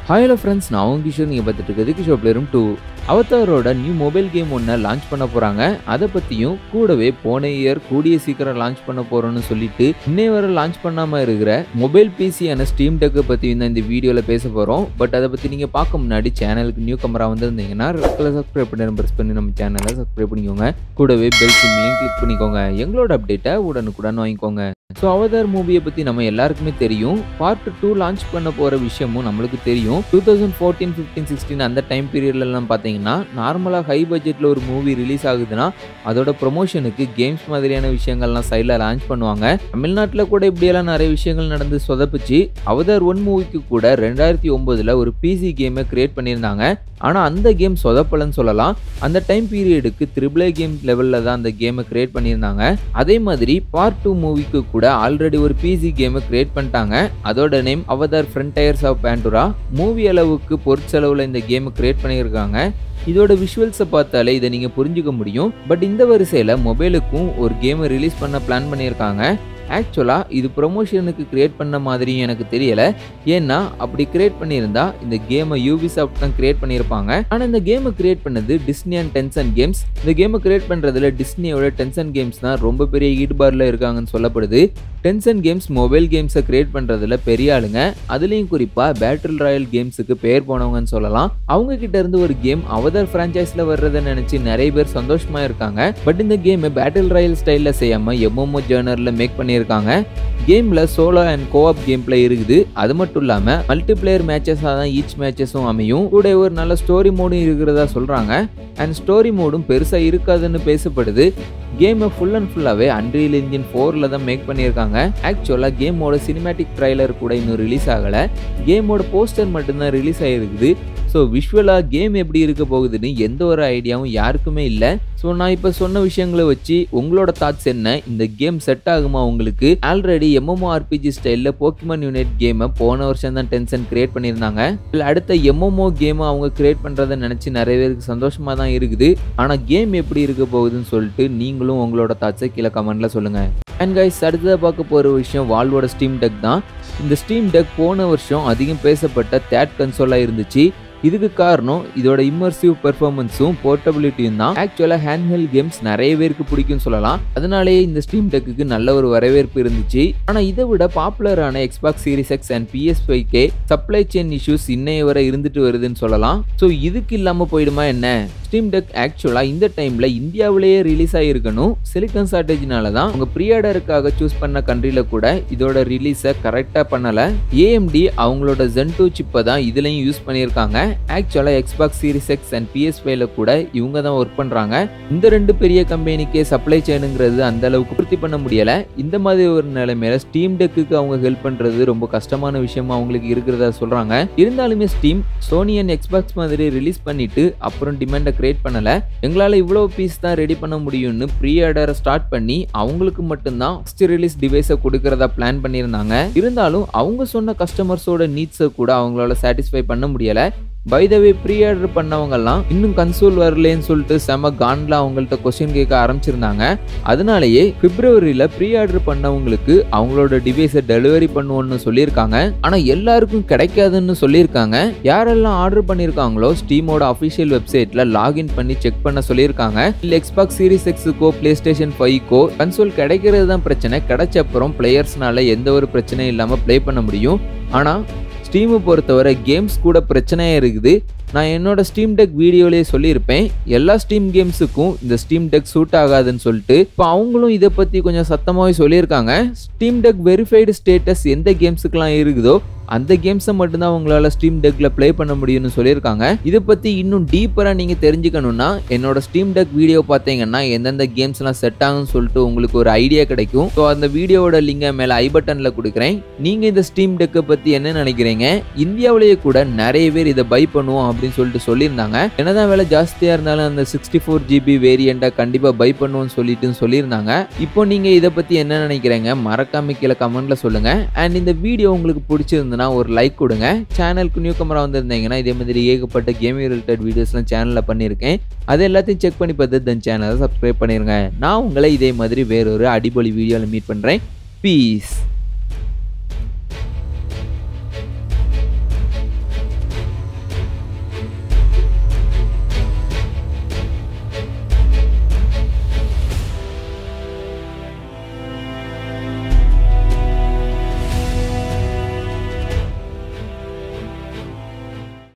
hi hello friends நான் உங்க கிஷோர் நீங்கள் பார்த்துட்டு இருக்கிறது கிஷோர் பிளேரும் டூ அவதாரோட நியூ மொபைல் கேம் ஒன்று லான்ச் பண்ண போகிறாங்க அதை பற்றியும் கூடவே போன இயர் கூடிய சீக்கிரம் லான்ச் பண்ண போகிறோன்னு சொல்லிட்டு இன்னை வரை லான்ச் பண்ணாமல் இருக்கிற மொபைல் பிசியான ஸ்டீம் டெக்கை பற்றியும் தான் இந்த வீடியோவில் பேச போகிறோம் பட் அதை பற்றி நீங்கள் பார்க்க முன்னாடி சேனலுக்கு நியூ கமரா வந்திருந்தீங்கன்னா ரெட்டில் சப்ஸ்கிரைப் பண்ணி ப்ரெஸ் பண்ணி நம்ம சேனலை சப்ஸ்கிரைப் பண்ணிக்கோங்க கூடவே பெல் சிம்லையும் கிளிக் பண்ணிக்கோங்க எங்களோட அப்டேட்டை உடனுக்குடன் வாங்கிக்கோங்க ஸோ அவதார் மூவியை பற்றி நம்ம எல்லாருக்குமே தெரியும் பார்ட் டூ லான்ச் பண்ண போகிற விஷயமும் நம்மளுக்கு தெரியும் two thousand fourteen fifteen sixteen அந்த டைம் பீரியட்லலாம் பார்த்தீங்கன்னா நார்மலாக ஹை பட்ஜெட்டில் ஒரு மூவி ரிலீஸ் ஆகுதுன்னா அதோட ப்ரொமோஷனுக்கு கேம்ஸ் மாதிரியான விஷயங்கள்லாம் சைடில் லான்ச் பண்ணுவாங்க தமிழ்நாட்டில் கூட இப்படியெல்லாம் நிறைய விஷயங்கள் நடந்து சொதப்பிச்சு அவதார் ஒன் மூவிக்கு கூட ரெண்டாயிரத்தி ஒம்போதில் ஒரு பிசி கேமை கிரியேட் பண்ணியிருந்தாங்க ஆனால் அந்த கேம் சொதப்பலன்னு சொல்லலாம் அந்த டைம் பீரியடுக்கு த்ரிபிளே கேம் லெவலில் தான் அந்த கேமை கிரியேட் பண்ணியிருந்தாங்க அதே மாதிரி பார்ட் டூ மூவிக்கு கூட ஆல்ரெடி ஒரு பிசி கேமை கிரியேட் பண்ணிட்டாங்க அதோட name Avatar Frontiers of Pandora movie அளவுக்கு பொருட்செலவில் இந்த கேமை கிரியேட் பண்ணியிருக்காங்க இதோட விஷுவல்ஸை பார்த்தாலே இதை நீங்கள் புரிஞ்சுக்க முடியும் பட் இந்த வரிசையில் மொபைலுக்கும் ஒரு கேமை ரிலீஸ் பண்ண பிளான் பண்ணியிருக்காங்க ஆக்சுவலாக இது ப்ரொமோஷனுக்கு கிரியேட் பண்ண மாதிரியும் எனக்கு தெரியலை ஏன்னா அப்படி கிரியேட் பண்ணியிருந்தா இந்த கேமை யூபி சாஃப்ட் தான் கிரியேட் பண்ணியிருப்பாங்க ஆனால் இந்த கேமை கிரியேட் பண்ணது டிஸ்னி அண்ட் டென்சன் கேம்ஸ் இந்த கேமை கிரியேட் பண்ணுறதுல டிஸ்னியோட டென்சன் கேம்ஸ் தான் ரொம்ப பெரிய ஈடுபாடில் இருக்காங்கன்னு சொல்லப்படுது டென்சன் கேம்ஸ் மொபைல் கேம்ஸை கிரியேட் பண்ணுறதுல பெரிய ஆளுங்க அதுலேயும் குறிப்பாக பேட்டில் ராயல் கேம்ஸுக்கு பேர் போனவங்கன்னு சொல்லலாம் அவங்க கிட்ட இருந்து ஒரு கேம் அவதர் ஃப்ரான்ச்சைஸில் வர்றதை நினச்சி நிறைய பேர் சந்தோஷமா இருக்காங்க பட் இந்த கேமை பேட்டில் ராயல் ஸ்டைலில் செய்யாமல் எம்எம்ஓ ஜேர்னரில் மேக் பண்ணியிருக்காங்க கேமில் solo and co op game play இருக்குது அது மட்டும் இல்லாமல் மல்டிபிளேயர் மேட்சஸாக தான் ஈச் மேட்சஸும் அமையும் கூட ஒரு நல்ல ஸ்டோரி மோடும் இருக்கிறதா சொல்கிறாங்க அண்ட் ஸ்டோரி மோடும் பெருசாக இருக்காதுன்னு பேசப்படுது கேமை ஃபுல் அண்ட் ஃபுல்லாகவே அன்ரியல் இன்ஜின் ஃபோரில் தான் மேக் பண்ணியிருக்காங்க ஆக்சுவலாக கேமோட சினிமேட்டிக் ட்ரைலர் கூட இன்னும் ரிலீஸ் ஆகலை கேமோட போஸ்டர் மட்டும்தான் ரிலீஸ் ஆகிருக்குது ஸோ விஷுவலாக கேம் எப்படி இருக்க போகுதுன்னு எந்த ஒரு ஐடியாவும் யாருக்குமே இல்லை ஸோ நான் இப்போ சொன்ன விஷயங்களை வச்சு உங்களோட தாட்ஸ் என்ன இந்த கேம் செட் ஆகுமா உங்களுக்கு ஆல்ரெடி எம்எம்ஓ ஆர்பிஜி ஸ்டைலில் போக்கிமான் யூனிட் கேமை போன வருஷம் தான் டென்ஷன் கிரியேட் பண்ணியிருந்தாங்க இல்லை அடுத்த எம்எம்ஓ கேமை அவங்க கிரியேட் பண்ணுறதை நினச்சி நிறைய பேருக்கு சந்தோஷமாக தான் இருக்குது ஆனால் கேம் எப்படி இருக்க போகுதுன்னு சொல்லிட்டு நீங்களும் உங்களோட தாட்ஸை கீழே கமெண்ட்டில் சொல்லுங்கள் அண்ட் கைஸ் அடுத்ததாக பார்க்க போகிற விஷயம் வால்வோட ஸ்டீம் டெக் தான் இந்த ஸ்டீம் டெக் போன வருஷம் அதிகம் பேசப்பட்ட தேட் கன்சோலாக இருந்துச்சு இதுக்கு காரணம் இதோட இம்மர்சிவ் பெர்ஃபார்மன்ஸும் போர்ட்டபிலிட்டியும் தான் ஆக்சுவலாக ஹேண்ட்ஹெல்ட் கேம்ஸ் நிறைய பேருக்கு பிடிக்கும் சொல்லலாம் அதனாலேயே இந்த ஸ்டீம் டெக்குக்கு நல்ல ஒரு வரவேற்பு இருந்துச்சு ஆனால் இதை விட பாப்புலரான Xbox series X and PS five கே சப்ளை செயின் இஷ்யூஸ் இன்னைய வரை இருந்துட்டு வருதுன்னு சொல்லலாம் ஸோ இதுக்கு இல்லாமல் போயிடுமா என்ன ஸ்டீம் டெக் ஆக்சுவலாக இந்த டைமில் இந்தியாவிலேயே ரிலீஸ் ஆகிருக்கணும் சிலிக்கன் ஷார்டேஜ்னால தான் உங்கள் ப்ரீஆர்டருக்காக சூஸ் பண்ண கண்ட்ரியில் கூட இதோட ரிலீஸை கரெக்டாக பண்ணலை ஏஎம்டி அவங்களோட ஜென் டூ சிப்பை தான் இதுலையும் யூஸ் பண்ணியிருக்காங்க ஆக்சுவலாக Xbox series X and PS ஃபைவ்ல கூட இவங்க தான் ஒர்க் பண்ணுறாங்க இந்த ரெண்டு பெரிய கம்பெனிக்கே சப்ளை செயினுங்கிறது அந்த அளவுக்கு பூர்த்தி பண்ண முடியலை இந்த மாதிரி ஒரு நிலைமையில ஸ்டீம் டெக்குக்கு அவங்க ஹெல்ப் பண்ணுறது ரொம்ப கஷ்டமான விஷயமா அவங்களுக்கு இருக்கிறதா சொல்கிறாங்க இருந்தாலுமே ஸ்டீம் சோனி அண்ட் எக்ஸ்பாக்ஸ் மாதிரி ரிலீஸ் பண்ணிட்டு அப்புறம் டிமாண்டை கிரியேட் பண்ணல எங்களால் இவ்வளோ பீஸ் தான் ரெடி பண்ண முடியும்னு ப்ரீ ஆர்டரை ஸ்டார்ட் பண்ணி அவங்களுக்கு மட்டும்தான் ஃபஸ்ட் ரிலீஸ் டிவைஸை கொடுக்கறதா பிளான் பண்ணியிருந்தாங்க இருந்தாலும் அவங்க சொன்ன கஸ்டமர்ஸோட நீட்ஸை கூட அவங்களால சாட்டிஸ்ஃபை பண்ண முடியலை by the way pre order பண்ணவங்கெல்லாம் இன்னும் கன்சோல் வரலன்னு சொல்லிட்டு செம கான்ல அவங்கள்ட்ட கொஸ்டின் கேட்க ஆரம்பிச்சிருந்தாங்க அதனாலேயே பிப்ரவரியில் ப்ரீ ஆர்டர் பண்ணவங்களுக்கு அவங்களோட டிவைஸை டெலிவரி பண்ணுவோம்னு சொல்லியிருக்காங்க ஆனால் எல்லாருக்கும் கிடைக்காதுன்னு சொல்லியிருக்காங்க யாரெல்லாம் ஆர்டர் பண்ணியிருக்காங்களோ ஸ்டீமோட அஃபிஷியல் வெப்சைட்டில் லாகின் பண்ணி செக் பண்ண சொல்லியிருக்காங்க இல்லை எக்ஸ்பாக்ஸ் சீரிஸ் எக்ஸுக்கோ பிளே ஸ்டேஷன் ஃபைவ்க்கோ கன்சோல் கிடைக்கிறது தான் பிரச்சனை கிடைச்ச அப்புறம் பிளேயர்ஸ்னால எந்த ஒரு பிரச்சனையும் இல்லாமல் ப்ளே பண்ண முடியும் ஆனால் ஸ்டீமை பொறுத்தவரை கேம்ஸ் கூட பிரச்சனையாக இருக்குது நான் என்னோட ஸ்டீம் டெக் வீடியோலேயே சொல்லியிருப்பேன் எல்லா ஸ்டீம் கேம்ஸுக்கும் இந்த ஸ்டீம் டெக் சூட் ஆகாதுன்னு சொல்லிட்டு இப்போ அவங்களும் இதை பற்றி கொஞ்சம் சத்தமாகவே சொல்லியிருக்காங்க ஸ்டீம் டெக் வெரிஃபைடு ஸ்டேட்டஸ் எந்த கேம்ஸுக்கெலாம் இருக்குதோ அந்த கேம்ஸை மட்டும்தான் உங்களால் ஸ்டீம் டெக்கில் ப்ளே பண்ண முடியும்னு சொல்லியிருக்காங்க இதை பற்றி இன்னும் டீப்பராக நீங்கள் தெரிஞ்சுக்கணுன்னா என்னோட ஸ்டீம் டெக் வீடியோ பார்த்தீங்கன்னா எந்தெந்த கேம்ஸ்லாம் செட் ஆகும்னு சொல்லிட்டு உங்களுக்கு ஒரு ஐடியா கிடைக்கும் ஸோ அந்த வீடியோவோட லிங்கை மேலே ஐ பட்டனில் கொடுக்குறேன் நீங்கள் இந்த ஸ்டீம் டெக்கை பற்றி என்ன நினைக்கிறீங்க இந்தியாவிலேயே கூட நிறைய பேர் இதை பை பண்ணுவோம் அப்படின்னு சொல்லிட்டு சொல்லியிருந்தாங்க என்னதான் விலை ஜாஸ்தியாக இருந்தாலும் அந்த சிக்ஸ்டி ஃபோர் ஜிபி வேரியண்ட்டை கண்டிப்பாக பை பண்ணுவோம்னு சொல்லிட்டு சொல்லியிருந்தாங்க இப்போ நீங்கள் இதை பற்றி என்ன நினைக்கிறீங்க மறக்காம கீழே கமெண்ட்டில் சொல்லுங்கள் அண்ட் இந்த வீடியோ உங்களுக்கு பிடிச்சிருந்ததுன்னா ஒரு லைக் கொடுங்க சேனலுக்கு நியூ கமரா வந்திருந்தீங்கன்னா இதே மாதிரி ஏகப்பட்ட கேமிங் ரிலேட்டட் வீடியோஸ்லாம் சேனலில் பண்ணியிருக்கேன் அது எல்லாத்தையும் செக் பண்ணி பார்த்து தென் சேனலை சப்ஸ்கிரைப் பண்ணிடுங்க நான் உங்களை இதே மாதிரி வேறொரு அடிபொலி வீடியோவில் மீட் பண்ணுறேன் பீஸ்